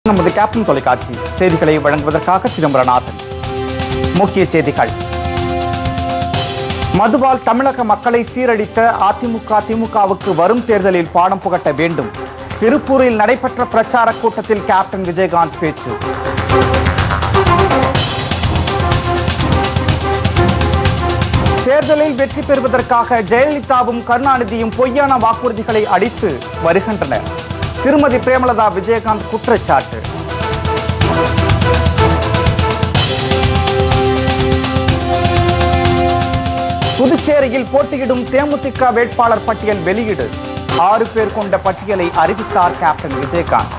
நமது கேப்டன் தொலைக்காட்சி செய்திகளை வழங்குவதற்காக சிதம்பரநாதன் முக்கிய செய்திகள் மதுவால் தமிழக மக்களை சீரழித்த அதிமுக திமுகவுக்கு வரும் தேர்தலில் பாடம் புகட்ட வேண்டும் திருப்பூரில் நடைபெற்ற பிரச்சார கூட்டத்தில் கேப்டன் விஜயகாந்த் பேச்சு தேர்தலில் வெற்றி பெறுவதற்காக ஜெயலலிதாவும் கருணாநிதியும் பொய்யான வாக்குறுதிகளை அளித்து வருகின்றனர் திருமதி பிரேமலதா விஜயகாந்த் குற்றச்சாட்டு புதுச்சேரியில் போட்டியிடும் தேமுதிக வேட்பாளர் பட்டியல் வெளியீடு ஆறு பேர் கொண்ட பட்டியலை அறிவித்தார் கேப்டன் விஜயகாந்த்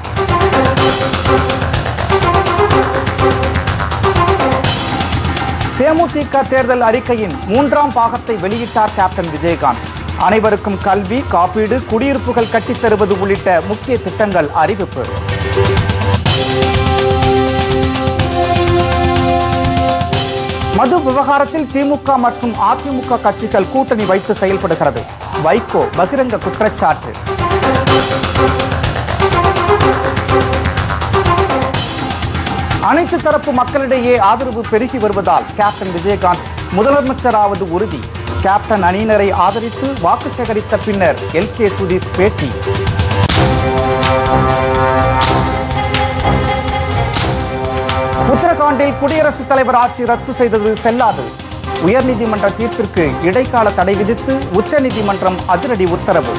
தேமுதிக தேர்தல் அறிக்கையின் மூன்றாம் பாகத்தை வெளியிட்டார் கேப்டன் விஜயகாந்த் அனைவருக்கும் கல்வி காப்பீடு குடியிருப்புகள் கட்டித் தருவது உள்ளிட்ட முக்கிய திட்டங்கள் அறிவிப்பு மது விவகாரத்தில் திமுக மற்றும் அதிமுக கட்சிகள் கூட்டணி வைத்து செயல்படுகிறது வைகோ பகிரங்க குற்றச்சாட்டு அனைத்து தரப்பு மக்களிடையே ஆதரவு பெருகி வருவதால் கேப்டன் விஜயகாந்த் முதலமைச்சராவது உறுதி கேப்டன் அணியினரை ஆதரித்து வாக்கு சேகரித்த பின்னர் எல் கே சுதீஷ் பேட்டி உத்தரகாண்டில் குடியரசுத் தலைவர் ஆட்சி ரத்து செய்தது செல்லாது உயர்நீதிமன்ற தீர்ப்பிற்கு இடைக்கால தடை விதித்து உச்சநீதிமன்றம் அதிரடி உத்தரவு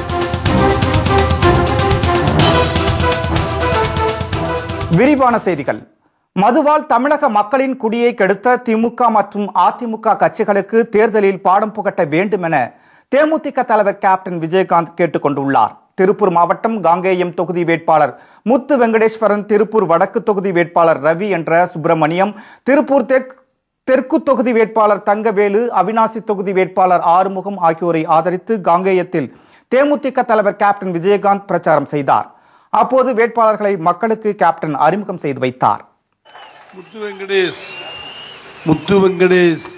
விரிவான செய்திகள் மதுவால் தமிழக மக்களின் குடியை கெடுத்த திமுக மற்றும் அதிமுக கட்சிகளுக்கு தேர்தலில் பாடம் புகட்ட வேண்டும் என தேமுதிக தலைவர் கேப்டன் விஜயகாந்த் கேட்டுக் கொண்டுள்ளார் திருப்பூர் மாவட்டம் காங்கேயம் தொகுதி வேட்பாளர் முத்து வெங்கடேஸ்வரன் திருப்பூர் வடக்கு தொகுதி வேட்பாளர் ரவி என்ற சுப்பிரமணியம் திருப்பூர் தெற்கு தெற்கு தொகுதி வேட்பாளர் தங்கவேலு அவினாசி தொகுதி வேட்பாளர் ஆறுமுகம் ஆகியோரை ஆதரித்து காங்கேயத்தில் தேமுதிக தலைவர் கேப்டன் விஜயகாந்த் பிரச்சாரம் செய்தார் அப்போது வேட்பாளர்களை மக்களுக்கு கேப்டன் அறிமுகம் செய்து வைத்தார் முத்து வெங்கடேஷ் முத்து வெங்கடேஷ்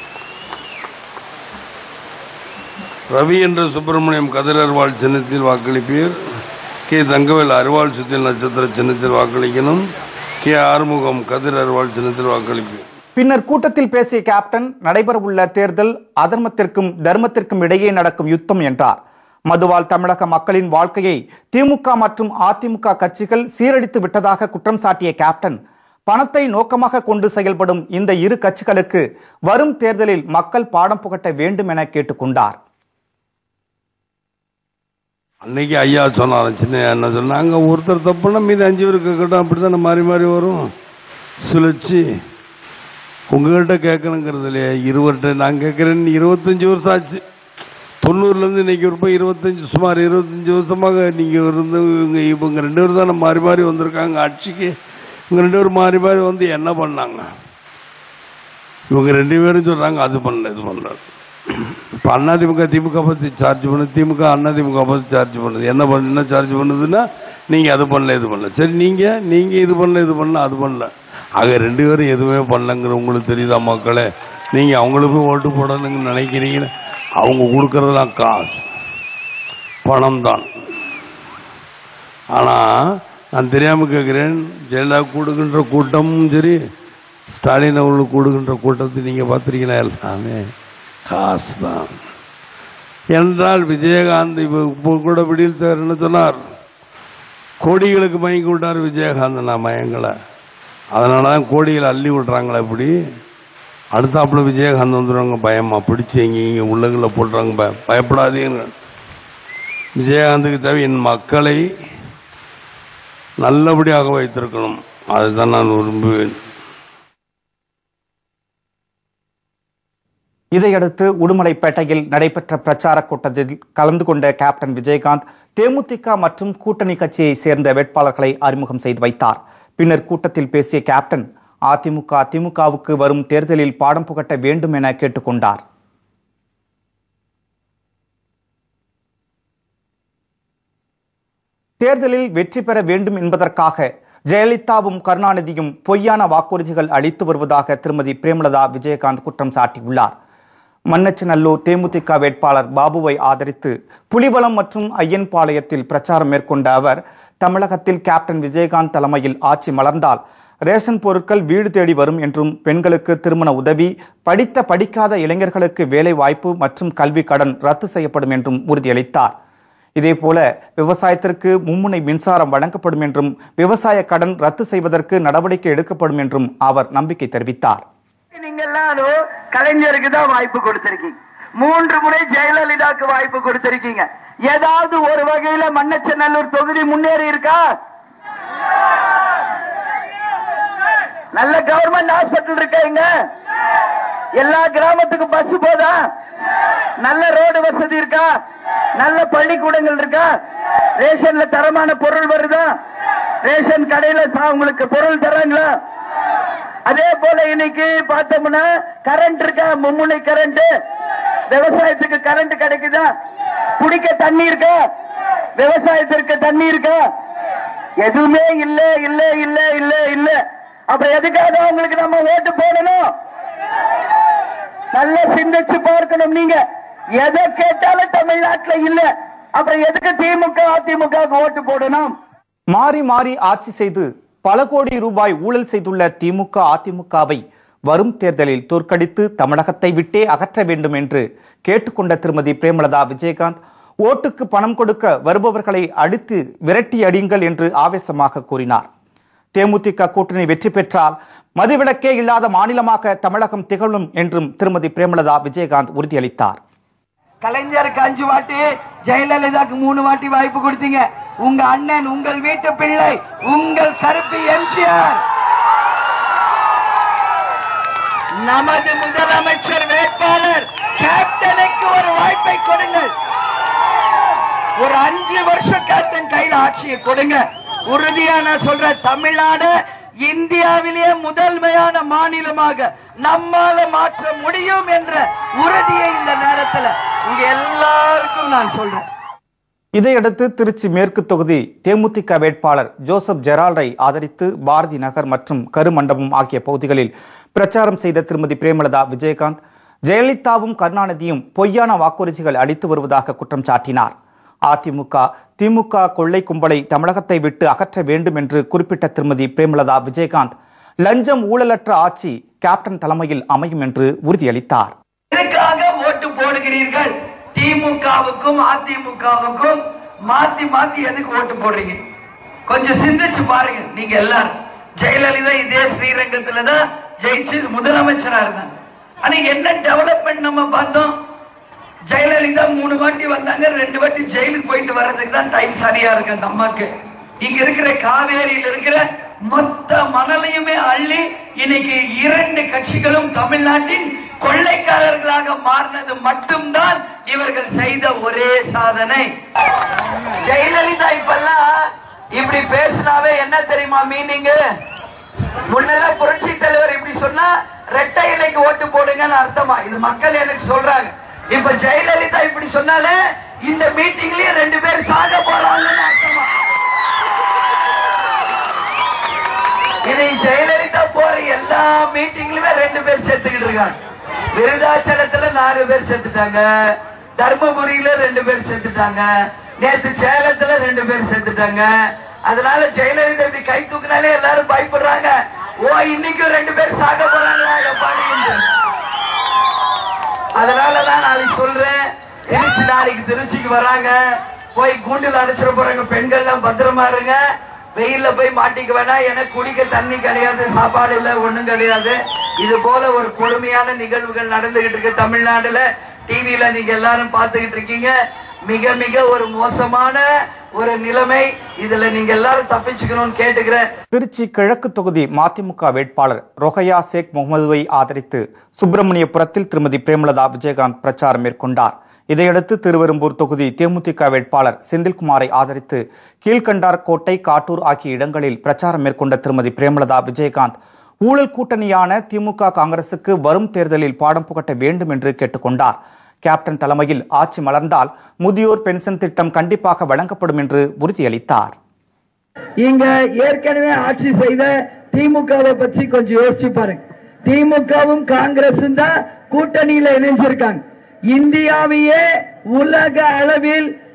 ரவி என்ற சுப்பிரமணியம் கதிர் அருவாள் சின்னத்தில் வாக்களிப்பீர் கே தங்கவேல் அருவாள் சுத்தில் நட்சத்திர சின்னத்தில் வாக்களிக்கணும் கே ஆறுமுகம் கதிர் அருவாள் சின்னத்தில் வாக்களிப்பீர் பின்னர் கூட்டத்தில் பேசிய கேப்டன் நடைபெறவுள்ள தேர்தல் அதர்மத்திற்கும் தர்மத்திற்கும் இடையே நடக்கும் யுத்தம் என்றார் மதுவால் தமிழக மக்களின் வாழ்க்கையை திமுக மற்றும் அதிமுக கட்சிகள் சீரழித்து விட்டதாக குற்றம் சாட்டிய கேப்டன் பணத்தை நோக்கமாக கொண்டு செயல்படும் இந்த இரு கட்சிகளுக்கு வரும் தேர்தலில் மக்கள் பாடம் புகட்ட வேண்டும் என கேட்டுக்கொண்டார் அன்னைக்கு ஐயா சொன்னார் சின்ன என்ன சொன்னாங்க ஒருத்தர் தப்புனா மீது அஞ்சு பேர் கேட்கட்டும் அப்படித்தானே மாறி மாறி வரும் சுழற்சி உங்ககிட்ட கேட்கணுங்கிறது இல்லையா இருவர்கிட்ட நான் கேட்குறேன் இருபத்தஞ்சி வருஷம் ஆச்சு தொண்ணூறுலேருந்து இன்னைக்கு ஒரு போய் இருபத்தஞ்சி சுமார் இருபத்தஞ்சி வருஷமாக நீங்கள் இருந்து இவங்க இவங்க ரெண்டு பேரும் தானே மாறி மாறி வந்திருக்காங்க ஆட்சிக்கு இவங்க ரெண்டு பேரும் மாறி மாறி வந்து என்ன பண்ணாங்க இவங்க ரெண்டு பேரும் சொல்கிறாங்க அது பண்ணல இது பண்ணல இப்போ அதிமுக திமுக பற்றி சார்ஜ் பண்ணுது திமுக அதிமுக பற்றி சார்ஜ் பண்ணுது என்ன பண்ண என்ன சார்ஜ் பண்ணுதுன்னா நீங்கள் அது பண்ணல இது பண்ணல சரி நீங்கள் நீங்கள் இது பண்ணல இது பண்ணல அது பண்ணல ஆக ரெண்டு பேரும் எதுவுமே பண்ணலங்கிற உங்களுக்கு தெரியுதா மக்களே நீங்கள் அவங்களுக்கும் ஓட்டு போடணுங்கன்னு நினைக்கிறீங்க அவங்க கொடுக்கறதெல்லாம் காசு பணம் தான் ஆனால் நான் தெரியாமல் கேட்குறேன் ஜெயலலிதா கூடுகின்ற கூட்டமும் சரி ஸ்டாலின் அவர்களுக்கு கூடுகின்ற கூட்டத்தை நீங்கள் பார்த்துருக்கீங்களா எல்லாமே காசு தான் என்றால் விஜயகாந்த் இப்போ இப்போ கூட விடியல் சார் என்ன சொன்னார் கோடிகளுக்கு மயங்கி விட்டார் விஜயகாந்த் நான் மயங்களை அதனால தான் கோடிகளை அள்ளி விட்றாங்களா இப்படி அடுத்தாப்புல விஜயகாந்த் வந்துடுவாங்க பயமா பிடிச்சி எங்கே இங்கே உள்ளங்களை போடுறாங்க பய பயப்படாதீங்க விஜயகாந்துக்கு தேவை என் மக்களை நல்லபடியாக வைத்திருக்கணும் அதுதான் நான் விரும்புவேன் இதையடுத்து உடுமலைப்பேட்டையில் நடைபெற்ற பிரச்சார கூட்டத்தில் கலந்து கொண்ட கேப்டன் விஜயகாந்த் தேமுதிக மற்றும் கூட்டணி கட்சியை சேர்ந்த வேட்பாளர்களை அறிமுகம் செய்து வைத்தார் பின்னர் கூட்டத்தில் பேசிய கேப்டன் அதிமுக திமுகவுக்கு வரும் தேர்தலில் பாடம் புகட்ட வேண்டும் என கேட்டுக்கொண்டார் தேர்தலில் வெற்றி பெற வேண்டும் என்பதற்காக ஜெயலலிதாவும் கருணாநிதியும் பொய்யான வாக்குறுதிகள் அளித்து வருவதாக திருமதி பிரேமலதா விஜயகாந்த் குற்றம் சாட்டியுள்ளார் மன்னச்சநல்லூர் தேமுதிக வேட்பாளர் பாபுவை ஆதரித்து புலிவலம் மற்றும் ஐயன்பாளையத்தில் பிரச்சாரம் மேற்கொண்ட அவர் தமிழகத்தில் கேப்டன் விஜயகாந்த் தலைமையில் ஆட்சி மலர்ந்தால் ரேஷன் பொருட்கள் வீடு தேடி வரும் என்றும் பெண்களுக்கு திருமண உதவி படித்த படிக்காத இளைஞர்களுக்கு வேலை வாய்ப்பு மற்றும் கல்வி கடன் ரத்து செய்யப்படும் என்றும் உறுதியளித்தார் இதேபோல விவசாயத்திற்கு மும்முனை மின்சாரம் வழங்கப்படும் என்றும் விவசாய கடன் ரத்து செய்வதற்கு நடவடிக்கை எடுக்கப்படும் என்றும் அவர் நம்பிக்கை தெரிவித்தார் நீங்க எல்லாரும் கலைஞருக்கு தான் வாய்ப்பு கொடுத்திருக்கீங்க மூன்று முறை ஜெயலலிதாக்கு வாய்ப்பு கொடுத்திருக்கீங்க ஏதாவது ஒரு வகையில மண்ணச்சநல்லூர் தொகுதி முன்னேறி இருக்கா நல்ல கவர்மெண்ட் ஹாஸ்பிட்டல் இருக்கா இங்க எல்லா கிராமத்துக்கும் பஸ் போதா நல்ல ரோடு வசதி இருக்கா நல்ல பள்ளிக்கூடங்கள் இருக்கா ரேஷன்ல தரமான பொருள் வருதா ரேஷன் கடையில சா- உங்களுக்கு பொருள் தராங்களா அதே போல இன்னைக்கு பார்த்தோம்னா கரண்ட் இருக்கா மும்முனை கரண்ட் விவசாயத்துக்கு கரண்ட் கிடைக்குதா குடிக்க தண்ணி இருக்கா விவசாயத்திற்கு தண்ணி இருக்கா எதுவுமே இல்ல இல்ல இல்ல இல்ல இல்ல அப்ப எதுக்காக உங்களுக்கு நம்ம ஓட்டு போடணும் நல்லா சிந்திச்சு பார்க்கணும் நீங்க எதை கேட்டாலும் தமிழ்நாட்டுல இல்ல அப்புறம் எதுக்கு திமுக அதிமுக ஓட்டு போடணும் மாறி மாறி ஆட்சி செய்து பல கோடி ரூபாய் ஊழல் செய்துள்ள திமுக அதிமுகவை வரும் தேர்தலில் தோற்கடித்து தமிழகத்தை விட்டே அகற்ற வேண்டும் என்று கேட்டுக்கொண்ட திருமதி பிரேமலதா விஜயகாந்த் ஓட்டுக்கு பணம் கொடுக்க வருபவர்களை அடித்து விரட்டி அடியுங்கள் என்று ஆவேசமாக கூறினார் தேமுதிக கூட்டணி வெற்றி பெற்றால் மதுவிலக்கே இல்லாத மாநிலமாக தமிழகம் திகழும் என்றும் திருமதி பிரேமலதா விஜயகாந்த் உறுதியளித்தார் கலைஞருக்கு அஞ்சு வாட்டி ஜெயலலிதாக்கு மூணு வாட்டி வாய்ப்பு கொடுத்தீங்க உங்க அண்ணன் உங்கள் வீட்டு பிள்ளை உங்கள் கருப்பு எம்ஜிஆர் நமது முதலமைச்சர் வேட்பாளர் கேப்டனுக்கு ஒரு வாய்ப்பை கொடுங்கள் ஒரு அஞ்சு வருஷம் கேப்டன் கையில ஆட்சியை கொடுங்க உறுதியா நான் சொல்றேன் தமிழ்நாடு இந்தியாவிலேயே முதன்மையான மாநிலமாக நம்மால மாற்ற முடியும் என்ற உறுதியை இந்த நேரத்துல உங்க எல்லாருக்கும் நான் சொல்றேன் இதையடுத்து திருச்சி மேற்கு தொகுதி தேமுதிக வேட்பாளர் ஜோசப் ஜெரால்டை ஆதரித்து பாரதி நகர் மற்றும் கருமண்டபம் ஆகிய பகுதிகளில் பிரச்சாரம் செய்த திருமதி பிரேமலதா விஜயகாந்த் ஜெயலலிதாவும் கருணாநிதியும் பொய்யான வாக்குறுதிகள் அளித்து வருவதாக குற்றம் சாட்டினார் அதிமுக திமுக கொள்ளை கும்பலை தமிழகத்தை விட்டு அகற்ற வேண்டும் என்று குறிப்பிட்ட திருமதி பிரேமலதா விஜயகாந்த் லஞ்சம் ஊழலற்ற ஆட்சி கேப்டன் தலைமையில் அமையும் என்று உறுதியளித்தார் எதுக்காக ஓட்டு போடுகிறீர்கள் திமுகவுக்கும் அதிமுகவுக்கும் மாத்தி மாத்தி எதுக்கு ஓட்டு போடுறீங்க கொஞ்சம் சிந்திச்சு பாருங்க நீங்க எல்லாரும் ஜெயலலிதா இதே ஸ்ரீரங்கத்துல தான் ஜெயிச்சு முதலமைச்சரா இருந்தாங்க ஆனா என்ன டெவலப்மெண்ட் நம்ம பார்த்தோம் ஜெயலலிதா மூணு வாட்டி வந்தாங்க ரெண்டு வாட்டி ஜெயிலுக்கு போயிட்டு வர்றதுக்கு தான் டைம் சரியா இருக்கு அந்த அம்மாக்கு இங்க இருக்கிற காவேரியில இருக்கிற மொத்த மணலையுமே அள்ளி இன்னைக்கு இரண்டு கட்சிகளும் தமிழ்நாட்டின் கொள்ளைக்காரர்களாக மாறினது மட்டும்தான் இவர்கள் செய்த ஒரே சாதனை ஜெயலலிதா இப்பெல்லாம் இப்படி பேசினாவே என்ன தெரியுமா மீனிங் முன்னெல்லாம் புரட்சி தலைவர் இப்படி சொன்னா ரெட்டை இலைக்கு ஓட்டு போடுங்கன்னு அர்த்தமா இது மக்கள் எனக்கு சொல்றாங்க இப்ப ஜெயலலிதா இப்படி சொன்னாலே இந்த மீட்டிங்லயே ரெண்டு பேர் சாக போறாங்கன்னு அர்த்தமா இனி ஜெயலலிதா போற எல்லா மீட்டிங்லயுமே ரெண்டு பேர் செத்துக்கிட்டு இருக்காங்க விருதாச்சலத்துல நாலு பேர் செத்துட்டாங்க தர்மபுரியில ரெண்டு பேர் செத்துட்டாங்க நேத்து சேலத்துல ரெண்டு பேர் செத்துட்டாங்க அதனால ஜெயலலிதா இப்படி கை தூக்குனாலே எல்லாரும் பயப்படுறாங்க ஓ இன்னைக்கும் ரெண்டு பேர் சாக போறாங்களா எப்பாடின்னு அதனாலதான் நாளைக்கு சொல்றேன் திருச்சி நாளைக்கு திருச்சிக்கு வராங்க போய் கூண்டில் அடைச்சிட போறாங்க பெண்கள் எல்லாம் பத்திரமா இருங்க வெயில்ல போய் மாட்டிக்க வேணாம் எனக்கு குடிக்க தண்ணி கிடையாது சாப்பாடு இல்ல ஒண்ணும் கிடையாது இது போல ஒரு கொடுமையான நிகழ்வுகள் நடந்துகிட்டு இருக்கு தமிழ்நாடுல டிவில நீங்க எல்லாரும் பார்த்துக்கிட்டு இருக்கீங்க மிக மிக ஒரு மோசமான ஒரு நிலைமை இதுல நீங்க எல்லாரும் தப்பிச்சுக்கணும்னு கேட்டுக்கிறேன் திருச்சி கிழக்கு தொகுதி மதிமுக வேட்பாளர் ரொஹையா ஷேக் முகமதுவை ஆதரித்து சுப்பிரமணியபுரத்தில் திருமதி பிரேமலதா விஜயகாந்த் பிரச்சாரம் மேற்கொண்டார் இதையடுத்து திருவெரும்பூர் தொகுதி தேமுதிக வேட்பாளர் செந்தில்குமாரை ஆதரித்து கீழ்கண்டார் கோட்டை காட்டூர் ஆகிய இடங்களில் பிரச்சாரம் மேற்கொண்ட திருமதி பிரேமலதா விஜயகாந்த் ஊழல் கூட்டணியான திமுக காங்கிரசுக்கு வரும் தேர்தலில் பாடம் புகட்ட வேண்டும் என்று கேட்டுக்கொண்டார் கேப்டன் தலைமையில் ஆட்சி மலர்ந்தால் முதியோர் பென்ஷன் திட்டம் கண்டிப்பாக வழங்கப்படும் என்று உறுதியளித்தார் இங்க ஏற்கனவே ஆட்சி செய்த திமுகவை பற்றி கொஞ்சம் யோசிச்சு பாருங்க திமுகவும் காங்கிரசும் தான் கூட்டணியில இணைஞ்சிருக்காங்க இந்தியாவையே உலக அளவில்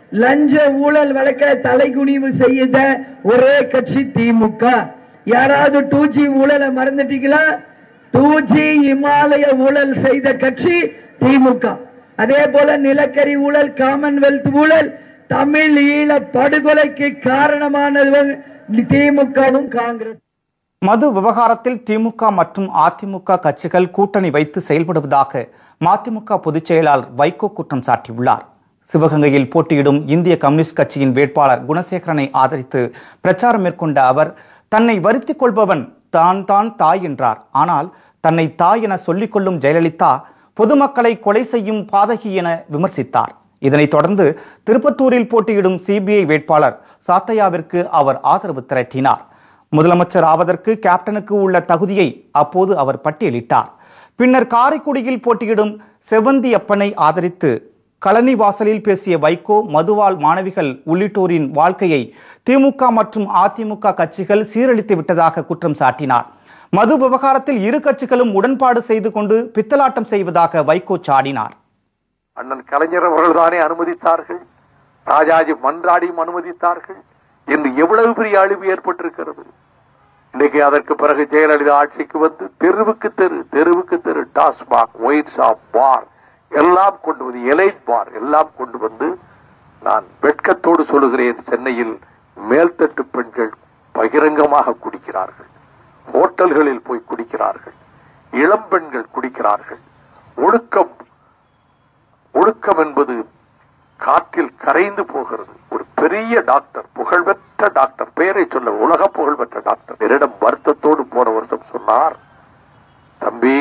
லஞ்ச ஊழல் வழக்க தலைகுனிவு செய்த ஒரே கட்சி திமுக யாராவது டூ ஜி ஊழலை மறந்துட்டீங்களா டூ ஜி இமாலய ஊழல் செய்த கட்சி திமுக அதே போல நிலக்கரி ஊழல் காமன்வெல்த் ஊழல் தமிழ் ஈழ படுகொலைக்கு காரணமானவன் திமுகவும் காங்கிரஸ் மது விவகாரத்தில் திமுக மற்றும் அதிமுக கட்சிகள் கூட்டணி வைத்து செயல்படுவதாக மதிமுக பொதுச் செயலாளர் வைகோ குற்றம் சாட்டியுள்ளார் சிவகங்கையில் போட்டியிடும் இந்திய கம்யூனிஸ்ட் கட்சியின் வேட்பாளர் குணசேகரனை ஆதரித்து பிரச்சாரம் மேற்கொண்ட அவர் தன்னை வருத்திக் கொள்பவன் தான் தான் தாய் என்றார் ஆனால் தன்னை தாய் என சொல்லிக் கொள்ளும் ஜெயலலிதா பொதுமக்களை கொலை செய்யும் பாதகி என விமர்சித்தார் இதனைத் தொடர்ந்து திருப்பத்தூரில் போட்டியிடும் சிபிஐ வேட்பாளர் சாத்தையாவிற்கு அவர் ஆதரவு திரட்டினார் முதலமைச்சர் ஆவதற்கு கேப்டனுக்கு உள்ள தகுதியை அப்போது அவர் பட்டியலிட்டார் பின்னர் காரைக்குடியில் போட்டியிடும் செவந்தி அப்பனை ஆதரித்து கழனி வாசலில் பேசிய வைகோ மதுவால் மாணவிகள் உள்ளிட்டோரின் வாழ்க்கையை திமுக மற்றும் அதிமுக கட்சிகள் சீரழித்து விட்டதாக குற்றம் சாட்டினார் மது விவகாரத்தில் இரு கட்சிகளும் உடன்பாடு செய்து கொண்டு பித்தலாட்டம் செய்வதாக வைகோ சாடினார் அண்ணன் கலைஞர் அவர்கள் தானே அனுமதித்தார்கள் ராஜாஜி மன்றாடியும் அனுமதித்தார்கள் என்று எவ்வளவு பெரிய அழிவு ஏற்பட்டிருக்கிறது இன்னைக்கு அதற்கு பிறகு ஜெயலலிதா ஆட்சிக்கு வந்து தெருவுக்கு தெரு தெருவுக்கு தெரு டாஸ்மாக் ஒயிட் ஷாப் பார் எல்லாம் கொண்டு வந்து எலைட் பார் எல்லாம் கொண்டு வந்து நான் வெட்கத்தோடு சொல்லுகிறேன் சென்னையில் மேல்தட்டு பெண்கள் பகிரங்கமாக குடிக்கிறார்கள் ஹோட்டல்களில் போய் குடிக்கிறார்கள் இளம் பெண்கள் குடிக்கிறார்கள் ஒழுக்கம் ஒழுக்கம் என்பது காற்றில் கரைந்து போகிறது ஒரு பெரிய டாக்டர் புகழ்பெற்ற டாக்டர் பெயரை சொல்ல உலக புகழ்பெற்ற டாக்டர் என்னிடம் வருத்தத்தோடு போன வருஷம் சொன்னார் தம்பி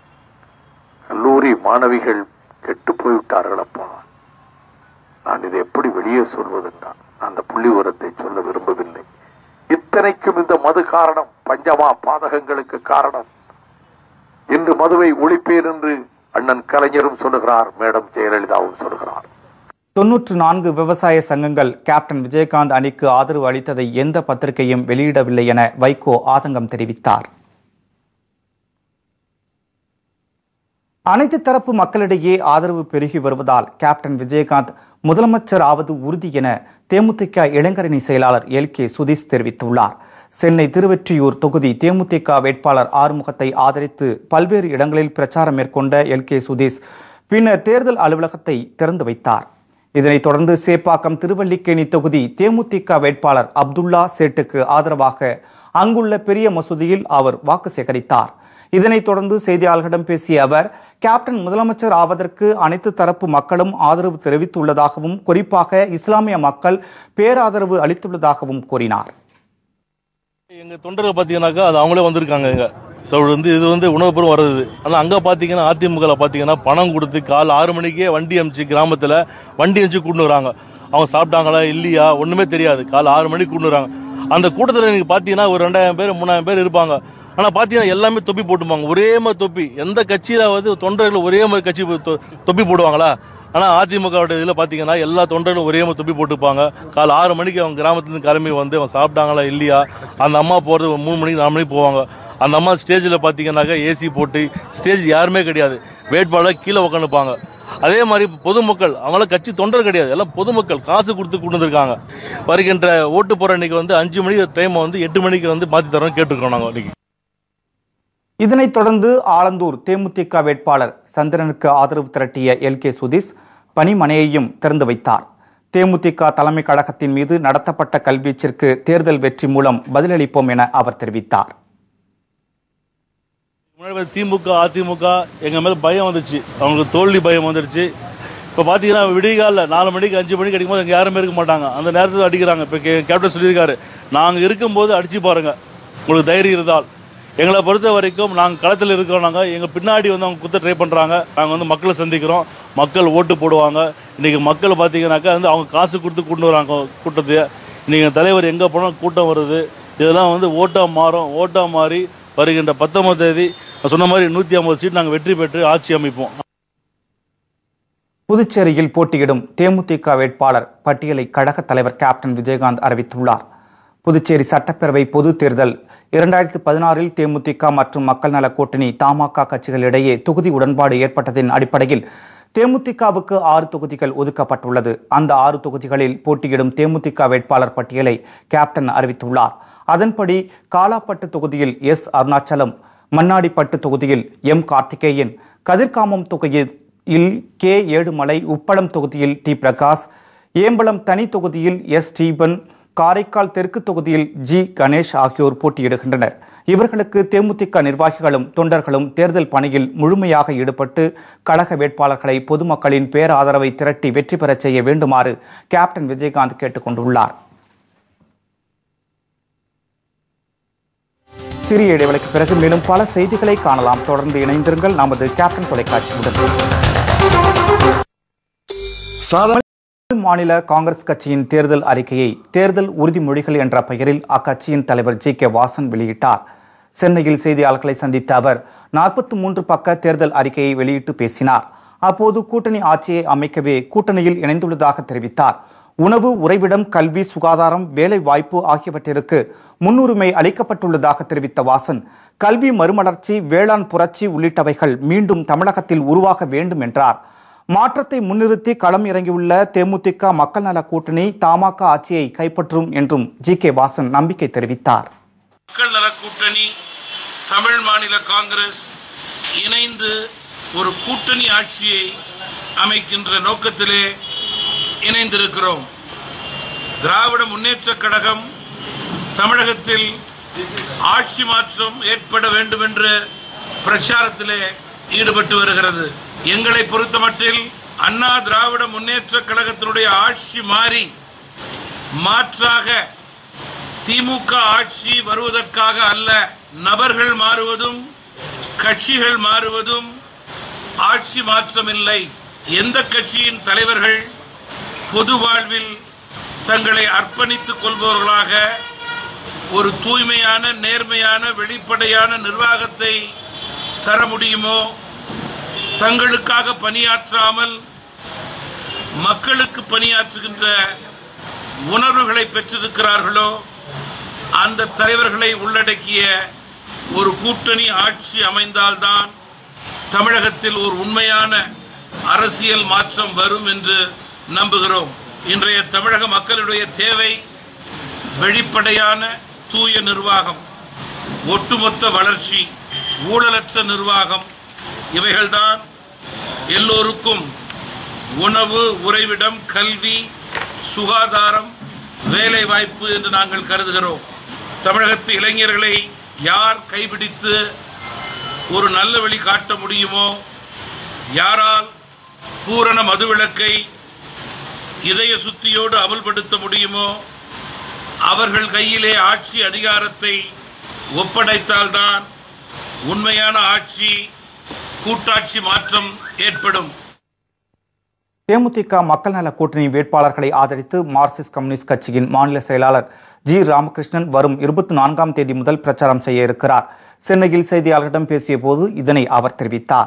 கல்லூரி மாணவிகள் கெட்டு போய்விட்டார்களப்பா நான் இதை எப்படி வெளியே சொல்வதென்றான் அந்த புள்ளி உரத்தை சொல்ல விரும்பவில்லை இத்தனைக்கும் இந்த மது காரணம் பஞ்சமா பாதகங்களுக்கு காரணம் இன்று மதுவை ஒழிப்பேன் என்று அண்ணன் கலைஞரும் சொல்லுகிறார் மேடம் ஜெயலலிதாவும் சொல்லுகிறார் தொன்னூற்று நான்கு விவசாய சங்கங்கள் கேப்டன் விஜயகாந்த் அணிக்கு ஆதரவு அளித்ததை எந்த பத்திரிகையும் வெளியிடவில்லை என வைகோ ஆதங்கம் தெரிவித்தார் அனைத்து தரப்பு மக்களிடையே ஆதரவு பெருகி வருவதால் கேப்டன் விஜயகாந்த் முதலமைச்சர் ஆவது உறுதி என தேமுதிக இளைஞரணி செயலாளர் எல் கே சுதீஷ் தெரிவித்துள்ளார் சென்னை திருவெற்றியூர் தொகுதி தேமுதிக வேட்பாளர் ஆறுமுகத்தை ஆதரித்து பல்வேறு இடங்களில் பிரச்சாரம் மேற்கொண்ட எல் கே சுதீஷ் பின்னர் தேர்தல் அலுவலகத்தை திறந்து வைத்தார் இதனைத் தொடர்ந்து சேப்பாக்கம் திருவல்லிக்கேணி தொகுதி தேமுதிக வேட்பாளர் அப்துல்லா சேட்டுக்கு ஆதரவாக அங்குள்ள பெரிய மசூதியில் அவர் வாக்கு சேகரித்தார் இதனைத் தொடர்ந்து செய்தியாளர்களிடம் பேசிய அவர் கேப்டன் முதலமைச்சர் ஆவதற்கு அனைத்து தரப்பு மக்களும் ஆதரவு தெரிவித்துள்ளதாகவும் குறிப்பாக இஸ்லாமிய மக்கள் பேராதரவு அளித்துள்ளதாகவும் கூறினார் எங்க தொண்டர்கள் பாத்தீங்கன்னாக்கா அது அவங்களே வந்திருக்காங்க இங்க ஸோ வந்து இது வந்து உணவுப் பொருள் வருது ஆனால் அங்கே பார்த்தீங்கன்னா அதிமுகவில் பார்த்தீங்கன்னா பணம் கொடுத்து காலை ஆறு மணிக்கே வண்டி அமிச்சு கிராமத்தில் வண்டி அமிச்சு கூட்டு வராங்க அவங்க சாப்பிட்டாங்களா இல்லையா ஒன்றுமே தெரியாது காலை ஆறு மணிக்கு கூட்டு வராங்க அந்த கூட்டத்தில் நீங்கள் பார்த்தீங்கன்னா ஒரு ரெண்டாயிரம் பேர் மூணாயிரம் பேர் இருப்பாங்க ஆனால் பார்த்தீங்கன்னா எல்லாமே தொப்பி போட்டுப்பாங்க ஒரே மாதிரி தொப்பி எந்த கட்சியில் வந்து தொண்டர்கள் ஒரே மாதிரி கட்சி தொ- தொப்பி போடுவாங்களா ஆனால் அதிமுகவோட இதில் பார்த்தீங்கன்னா எல்லா தொண்டர்களும் ஒரே மாதிரி தொப்பி போட்டுப்பாங்க காலை ஆறு மணிக்கு அவங்க கிராமத்துலேருந்து கிளம்பி வந்து அவங்க சாப்பிட்டாங்களா இல்லையா அந்த அம்மா போகிறது மூணு மணிக்கு நாலு மணிக்கு போவாங்க அந்த அம்மா ஸ்டேஜில் பார்த்தீங்கன்னாக்கா ஏசி போட்டு ஸ்டேஜ் யாருமே கிடையாது வேட்பாளர் கீழே உட்காந்துப்பாங்க அதே மாதிரி பொதுமக்கள் அவங்களாம் கட்சி தொண்டர் கிடையாது எல்லாம் பொதுமக்கள் காசு கொடுத்து கொண்டு வந்திருக்காங்க வருகின்ற ஓட்டு போகிற அன்னைக்கு வந்து அஞ்சு மணிக்கு டைமை வந்து எட்டு மணிக்கு வந்து மாற்றி தரோம் கேட்டுருக்கோம் நாங்கள் இன்னைக்கு இதனைத் தொடர்ந்து ஆலந்தூர் தேமுதிக வேட்பாளர் சந்திரனுக்கு ஆதரவு திரட்டிய எல் கே சுதீஷ் பணிமனையையும் திறந்து வைத்தார் தேமுதிக தலைமை கழகத்தின் மீது நடத்தப்பட்ட கல்வீச்சிற்கு தேர்தல் வெற்றி மூலம் பதிலளிப்போம் என அவர் தெரிவித்தார் முன்னாடி வந்து திமுக அதிமுக எங்க மேல பயம் வந்துச்சு அவங்களுக்கு தோல்வி பயம் வந்துருச்சு இப்போ பார்த்தீங்கன்னா விடிகாலில் நாலு மணிக்கு அஞ்சு மணிக்கு அடிக்கும்போது அங்கே யாருமே இருக்க மாட்டாங்க அந்த நேரத்தில் அடிக்கிறாங்க இப்போ கேப்டன் சொல்லியிருக்காரு நாங்கள் இருக்கும்போது அடிச்சு பாருங்க உங்களுக்கு தைரியம் இருந்தால் எங்களை பொறுத்த வரைக்கும் நாங்கள் களத்தில் இருக்கிறோம் நாங்கள் எங்கள் பின்னாடி வந்து அவங்க குத்த ட்ரை பண்ணுறாங்க நாங்கள் வந்து மக்களை சந்திக்கிறோம் மக்கள் ஓட்டு போடுவாங்க இன்றைக்கி மக்கள் பார்த்தீங்கன்னாக்கா வந்து அவங்க காசு கொடுத்து கொண்டு வராங்க கூட்டத்தை இன்றைக்கி தலைவர் எங்கே போனாலும் கூட்டம் வருது இதெல்லாம் வந்து ஓட்டாக மாறும் ஓட்டாக மாறி வருகின்ற பத்தொன்பது தேதி நான் சொன்ன மாதிரி நூற்றி ஐம்பது சீட் நாங்கள் வெற்றி பெற்று ஆட்சி அமைப்போம் புதுச்சேரியில் போட்டியிடும் தேமுதிக வேட்பாளர் பட்டியலை கழக தலைவர் கேப்டன் விஜயகாந்த் அறிவித்துள்ளார் புதுச்சேரி சட்டப்பேரவை பொதுத் தேர்தல் இரண்டாயிரத்து பதினாறில் தேமுதிக மற்றும் மக்கள் நல கூட்டணி தமாக கட்சிகளிடையே தொகுதி உடன்பாடு ஏற்பட்டதின் அடிப்படையில் தேமுதிகவுக்கு ஆறு தொகுதிகள் ஒதுக்கப்பட்டுள்ளது அந்த ஆறு தொகுதிகளில் போட்டியிடும் தேமுதிக வேட்பாளர் பட்டியலை கேப்டன் அறிவித்துள்ளார் அதன்படி காலாப்பட்டு தொகுதியில் எஸ் அருணாச்சலம் மண்ணாடிப்பட்டு தொகுதியில் எம் கார்த்திகேயன் கதிர்காமம் தொகுதியில் கே ஏழுமலை உப்பளம் தொகுதியில் டி பிரகாஷ் ஏம்பலம் தனி தொகுதியில் எஸ் ஸ்டீபன் காரைக்கால் தெற்கு தொகுதியில் ஜி கணேஷ் ஆகியோர் போட்டியிடுகின்றனர் இவர்களுக்கு தேமுதிக நிர்வாகிகளும் தொண்டர்களும் தேர்தல் பணியில் முழுமையாக ஈடுபட்டு கழக வேட்பாளர்களை பொதுமக்களின் பேராதரவை திரட்டி வெற்றி பெறச் செய்ய வேண்டுமாறு கேப்டன் விஜயகாந்த் கேட்டுக் கொண்டுள்ளார் சிறிய இடைவெளிக்கு பிறகு மேலும் பல செய்திகளை காணலாம் தொடர்ந்து இணைந்திருங்கள் நமது கேப்டன் தொலைக்காட்சியுடன் மாநில காங்கிரஸ் கட்சியின் தேர்தல் அறிக்கையை தேர்தல் உறுதிமொழிகள் என்ற பெயரில் அக்கட்சியின் தலைவர் ஜி கே வாசன் வெளியிட்டார் சென்னையில் செய்தியாளர்களை சந்தித்த அவர் நாற்பத்தி மூன்று பக்க தேர்தல் அறிக்கையை வெளியிட்டு பேசினார் அப்போது கூட்டணி ஆட்சியை அமைக்கவே கூட்டணியில் இணைந்துள்ளதாக தெரிவித்தார் உணவு உறைவிடம் கல்வி சுகாதாரம் வேலை வாய்ப்பு ஆகியவற்றிற்கு முன்னுரிமை அளிக்கப்பட்டுள்ளதாக தெரிவித்த வாசன் கல்வி மறுமலர்ச்சி வேளாண் புரட்சி உள்ளிட்டவைகள் மீண்டும் தமிழகத்தில் உருவாக வேண்டும் என்றார் மாற்றத்தை முன்னிறுத்தி களம் இறங்கியுள்ள தேமுதிக மக்கள் நல கூட்டணி தமாக ஆட்சியை கைப்பற்றும் என்றும் ஜி கே வாசன் நம்பிக்கை தெரிவித்தார் மக்கள் நல கூட்டணி தமிழ் மாநில காங்கிரஸ் இணைந்து ஒரு கூட்டணி ஆட்சியை அமைக்கின்ற நோக்கத்திலே இணைந்திருக்கிறோம் திராவிட முன்னேற்றக் கழகம் தமிழகத்தில் ஆட்சி மாற்றம் ஏற்பட வேண்டும் என்ற பிரச்சாரத்திலே ஈடுபட்டு வருகிறது எங்களை பொறுத்தமட்டில் அண்ணா திராவிட முன்னேற்றக் கழகத்தினுடைய ஆட்சி மாறி மாற்றாக திமுக ஆட்சி வருவதற்காக அல்ல நபர்கள் மாறுவதும் கட்சிகள் மாறுவதும் ஆட்சி மாற்றமில்லை எந்த கட்சியின் தலைவர்கள் பொது வாழ்வில் தங்களை அர்ப்பணித்துக் கொள்பவர்களாக ஒரு தூய்மையான நேர்மையான வெளிப்படையான நிர்வாகத்தை தர முடியுமோ தங்களுக்காக பணியாற்றாமல் மக்களுக்கு பணியாற்றுகின்ற உணர்வுகளை பெற்றிருக்கிறார்களோ அந்த தலைவர்களை உள்ளடக்கிய ஒரு கூட்டணி ஆட்சி அமைந்தால்தான் தமிழகத்தில் ஒரு உண்மையான அரசியல் மாற்றம் வரும் என்று நம்புகிறோம் இன்றைய தமிழக மக்களுடைய தேவை வெளிப்படையான தூய நிர்வாகம் ஒட்டுமொத்த வளர்ச்சி ஊழலற்ற நிர்வாகம் இவைகள்தான் எல்லோருக்கும் உணவு உறைவிடம் கல்வி சுகாதாரம் வேலை வாய்ப்பு என்று நாங்கள் கருதுகிறோம் தமிழகத்து இளைஞர்களை யார் கைபிடித்து ஒரு நல்ல வழி காட்ட முடியுமோ யாரால் பூரண மதுவிலக்கை இதய சுத்தியோடு அமல்படுத்த முடியுமோ அவர்கள் கையிலே ஆட்சி அதிகாரத்தை ஒப்படைத்தால்தான் உண்மையான ஆட்சி கூட்டாட்சி மாற்றம் ஏற்படும் தேமுதிக மக்கள் நல கூட்டணி வேட்பாளர்களை ஆதரித்து மார்க்சிஸ்ட் கம்யூனிஸ்ட் கட்சியின் மாநில செயலாளர் ஜி ராமகிருஷ்ணன் வரும் இருபத்தி நான்காம் தேதி முதல் பிரச்சாரம் செய்ய இருக்கிறார் சென்னையில் செய்தியாளர்களிடம் பேசிய போது இதனை அவர் தெரிவித்தார்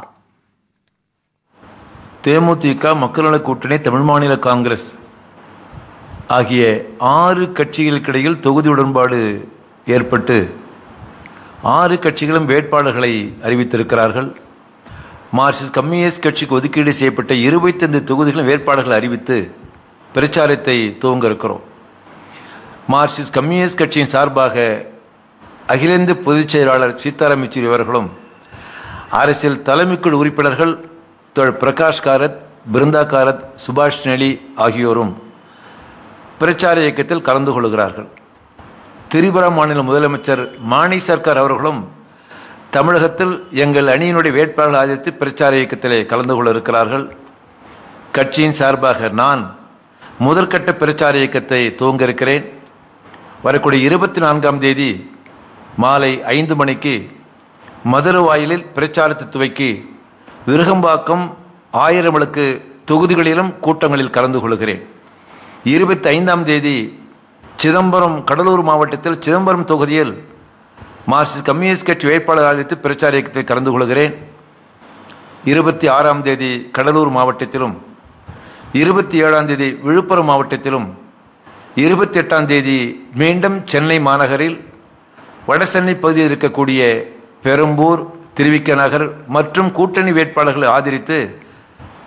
தேமுதிக மக்கள் நல கூட்டணி தமிழ் மாநில காங்கிரஸ் ஆகிய ஆறு கட்சிகளுக்கிடையில் தொகுதி உடன்பாடு ஏற்பட்டு ஆறு கட்சிகளும் வேட்பாளர்களை அறிவித்திருக்கிறார்கள் மார்க்சிஸ்ட் கம்யூனிஸ்ட் கட்சிக்கு ஒதுக்கீடு செய்யப்பட்ட இருபத்தைந்து தொகுதிகளும் வேட்பாளர்கள் அறிவித்து பிரச்சாரத்தை துவங்க இருக்கிறோம் மார்க்சிஸ்ட் கம்யூனிஸ்ட் கட்சியின் சார்பாக அகில இந்திய பொதுச் செயலாளர் சீதாராம் யெச்சூரி அவர்களும் அரசியல் தலைமைக்குழு உறுப்பினர்கள் தோழர் பிரகாஷ் காரத் பிருந்தா காரத் சுபாஷ் நெலி ஆகியோரும் பிரச்சார இயக்கத்தில் கலந்து கொள்கிறார்கள் திரிபுரா மாநில முதலமைச்சர் மாணி சர்க்கார் அவர்களும் தமிழகத்தில் எங்கள் அணியினுடைய வேட்பாளர்கள் ஆதரித்து பிரச்சார இயக்கத்திலே கலந்து கொள்ள இருக்கிறார்கள் கட்சியின் சார்பாக நான் முதற்கட்ட பிரச்சார இயக்கத்தை துவங்க இருக்கிறேன் வரக்கூடிய இருபத்தி நான்காம் தேதி மாலை ஐந்து மணிக்கு மதுரவாயிலில் பிரச்சாரத்தை துவக்கி விருகம்பாக்கம் ஆயிரமலுக்கு தொகுதிகளிலும் கூட்டங்களில் கலந்து கொள்கிறேன் இருபத்தி ஐந்தாம் தேதி சிதம்பரம் கடலூர் மாவட்டத்தில் சிதம்பரம் தொகுதியில் மார்க்சிஸ்ட் கம்யூனிஸ்ட் கட்சி வேட்பாளர் அளித்து பிரச்சார இயக்கத்தில் கலந்து கொள்கிறேன் இருபத்தி ஆறாம் தேதி கடலூர் மாவட்டத்திலும் இருபத்தி ஏழாம் தேதி விழுப்புரம் மாவட்டத்திலும் இருபத்தி எட்டாம் தேதி மீண்டும் சென்னை மாநகரில் வடசென்னை பகுதியில் இருக்கக்கூடிய பெரம்பூர் திருவிக்க நகர் மற்றும் கூட்டணி வேட்பாளர்களை ஆதரித்து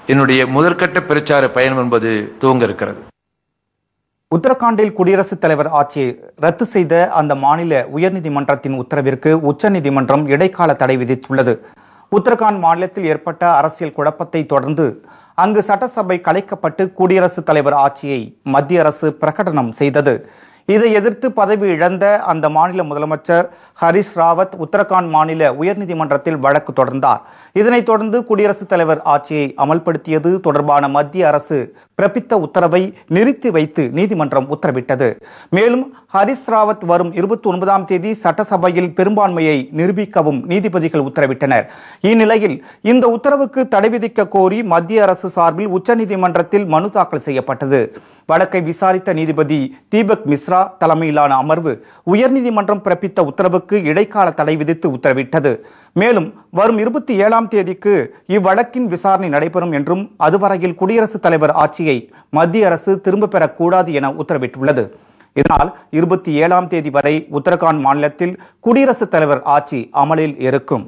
என்னுடைய முதற்கட்ட பிரச்சார பயணம் என்பது துவங்க இருக்கிறது உத்தரகாண்டில் குடியரசுத் தலைவர் ஆட்சியை ரத்து செய்த அந்த மாநில உயர்நீதிமன்றத்தின் உத்தரவிற்கு உச்சநீதிமன்றம் இடைக்கால தடை விதித்துள்ளது உத்தரகாண்ட் மாநிலத்தில் ஏற்பட்ட அரசியல் குழப்பத்தை தொடர்ந்து அங்கு சட்டசபை கலைக்கப்பட்டு குடியரசுத் தலைவர் ஆட்சியை மத்திய அரசு பிரகடனம் செய்தது இதை எதிர்த்து பதவி இழந்த அந்த மாநில முதலமைச்சர் ஹரிஷ் ராவத் உத்தரகாண்ட் மாநில உயர்நீதிமன்றத்தில் வழக்கு தொடர்ந்தார் இதனைத் தொடர்ந்து குடியரசுத் தலைவர் ஆட்சியை அமல்படுத்தியது தொடர்பான மத்திய அரசு பிறப்பித்த உத்தரவை நிறுத்தி வைத்து நீதிமன்றம் உத்தரவிட்டது மேலும் ஹரிஷ் ராவத் வரும் இருபத்தி ஒன்பதாம் தேதி சட்டசபையில் பெரும்பான்மையை நிரூபிக்கவும் நீதிபதிகள் உத்தரவிட்டனர் இந்நிலையில் இந்த உத்தரவுக்கு தடை விதிக்க கோரி மத்திய அரசு சார்பில் உச்சநீதிமன்றத்தில் மனு தாக்கல் செய்யப்பட்டது வழக்கை விசாரித்த நீதிபதி தீபக் மிஸ்ரா தலைமையிலான அமர்வு உயர்நீதிமன்றம் பிறப்பித்த உத்தரவுக்கு இடைக்கால தடை விதித்து உத்தரவிட்டது மேலும் வரும் இருபத்தி ஏழாம் தேதிக்கு இவ்வழக்கின் விசாரணை நடைபெறும் என்றும் அதுவரையில் குடியரசுத் தலைவர் ஆட்சியை மத்திய அரசு திரும்பப் பெறக்கூடாது என உத்தரவிட்டுள்ளது இதனால் இருபத்தி ஏழாம் தேதி வரை உத்தரகாண்ட் மாநிலத்தில் குடியரசுத் தலைவர் ஆட்சி அமலில் இருக்கும்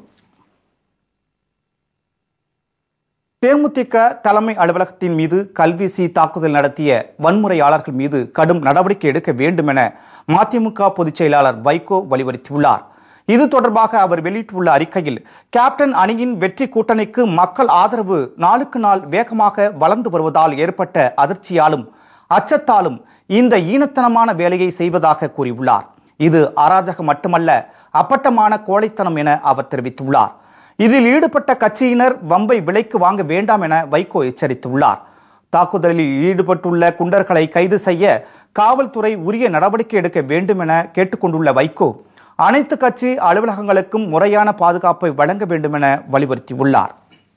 தேமுதிக தலைமை அலுவலகத்தின் மீது கல்வீசி தாக்குதல் நடத்திய வன்முறையாளர்கள் மீது கடும் நடவடிக்கை எடுக்க வேண்டும் என மதிமுக பொதுச் செயலாளர் வைகோ வலியுறுத்தியுள்ளார் இது தொடர்பாக அவர் வெளியிட்டுள்ள அறிக்கையில் கேப்டன் அணியின் வெற்றி கூட்டணிக்கு மக்கள் ஆதரவு நாளுக்கு நாள் வேகமாக வளர்ந்து வருவதால் ஏற்பட்ட அதிர்ச்சியாலும் அச்சத்தாலும் இந்த ஈனத்தனமான வேலையை செய்வதாக கூறியுள்ளார் இது அராஜகம் மட்டுமல்ல அப்பட்டமான கோழைத்தனம் என அவர் தெரிவித்துள்ளார் இதில் ஈடுபட்ட கட்சியினர் வம்பை விலைக்கு வாங்க வேண்டாம் என வைகோ எச்சரித்துள்ளார் தாக்குதலில் ஈடுபட்டுள்ள குண்டர்களை கைது செய்ய காவல்துறை உரிய நடவடிக்கை எடுக்க வேண்டும் என கேட்டுக்கொண்டுள்ள வைகோ அனைத்து கட்சி அலுவலகங்களுக்கும் முறையான பாதுகாப்பை வழங்க வேண்டும் என வலியுறுத்தியுள்ளார்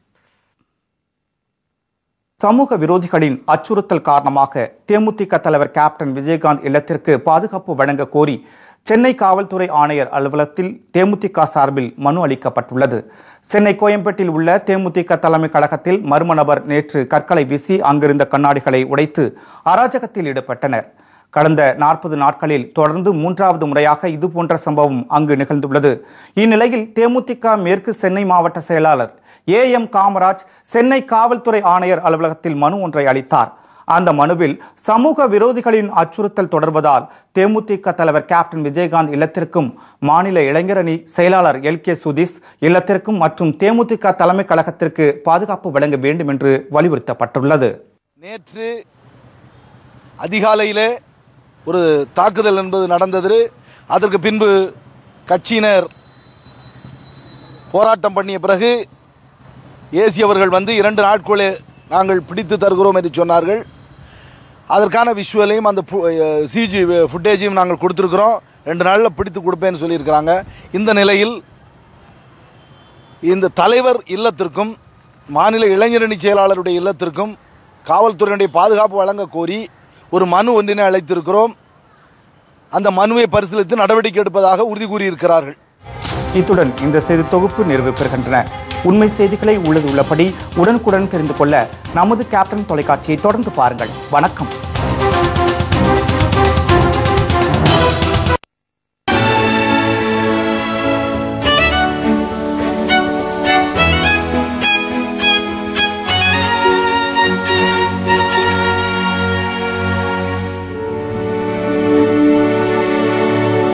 சமூக விரோதிகளின் அச்சுறுத்தல் காரணமாக தேமுதிக தலைவர் கேப்டன் விஜயகாந்த் இல்லத்திற்கு பாதுகாப்பு வழங்க கோரி சென்னை காவல்துறை ஆணையர் அலுவலகத்தில் தேமுதிக சார்பில் மனு அளிக்கப்பட்டுள்ளது சென்னை கோயம்பேட்டில் உள்ள தேமுதிக தலைமை கழகத்தில் மர்ம நபர் நேற்று கற்களை வீசி அங்கிருந்த கண்ணாடிகளை உடைத்து அராஜகத்தில் ஈடுபட்டனர் கடந்த நாற்பது நாட்களில் தொடர்ந்து மூன்றாவது முறையாக இதுபோன்ற சம்பவம் அங்கு நிகழ்ந்துள்ளது இந்நிலையில் தேமுதிக மேற்கு சென்னை மாவட்ட செயலாளர் ஏ எம் காமராஜ் சென்னை காவல்துறை ஆணையர் அலுவலகத்தில் மனு ஒன்றை அளித்தார் அந்த மனுவில் சமூக விரோதிகளின் அச்சுறுத்தல் தொடர்வதால் தேமுதிக தலைவர் கேப்டன் விஜயகாந்த் இல்லத்திற்கும் மாநில இளைஞரணி செயலாளர் எல் கே சுதீஷ் இல்லத்திற்கும் மற்றும் தேமுதிக தலைமை கழகத்திற்கு பாதுகாப்பு வழங்க வேண்டும் என்று வலியுறுத்தப்பட்டுள்ளது நேற்று அதிகாலையிலே ஒரு தாக்குதல் என்பது நடந்தது அதற்கு பின்பு கட்சியினர் போராட்டம் பண்ணிய பிறகு ஏசி அவர்கள் வந்து இரண்டு நாட்களே நாங்கள் பிடித்து தருகிறோம் என்று சொன்னார்கள் அதற்கான விஷுவலையும் அந்த சிஜி ஃபுட்டேஜையும் நாங்கள் கொடுத்துருக்குறோம் ரெண்டு நாளில் பிடித்து கொடுப்பேன்னு சொல்லியிருக்கிறாங்க இந்த நிலையில் இந்த தலைவர் இல்லத்திற்கும் மாநில இளைஞரணி செயலாளருடைய இல்லத்திற்கும் காவல்துறையினுடைய பாதுகாப்பு வழங்க கோரி ஒரு மனு ஒன்றினை அழைத்திருக்கிறோம் அந்த மனுவை பரிசீலித்து நடவடிக்கை எடுப்பதாக உறுதி கூறியிருக்கிறார்கள் இத்துடன் இந்த செய்தி தொகுப்பு நிறைவு பெறுகின்றன உண்மை செய்திகளை உள்ளது உள்ளபடி உடனுக்குடன் தெரிந்து கொள்ள நமது கேப்டன் தொலைக்காட்சியை தொடர்ந்து பாருங்கள் வணக்கம்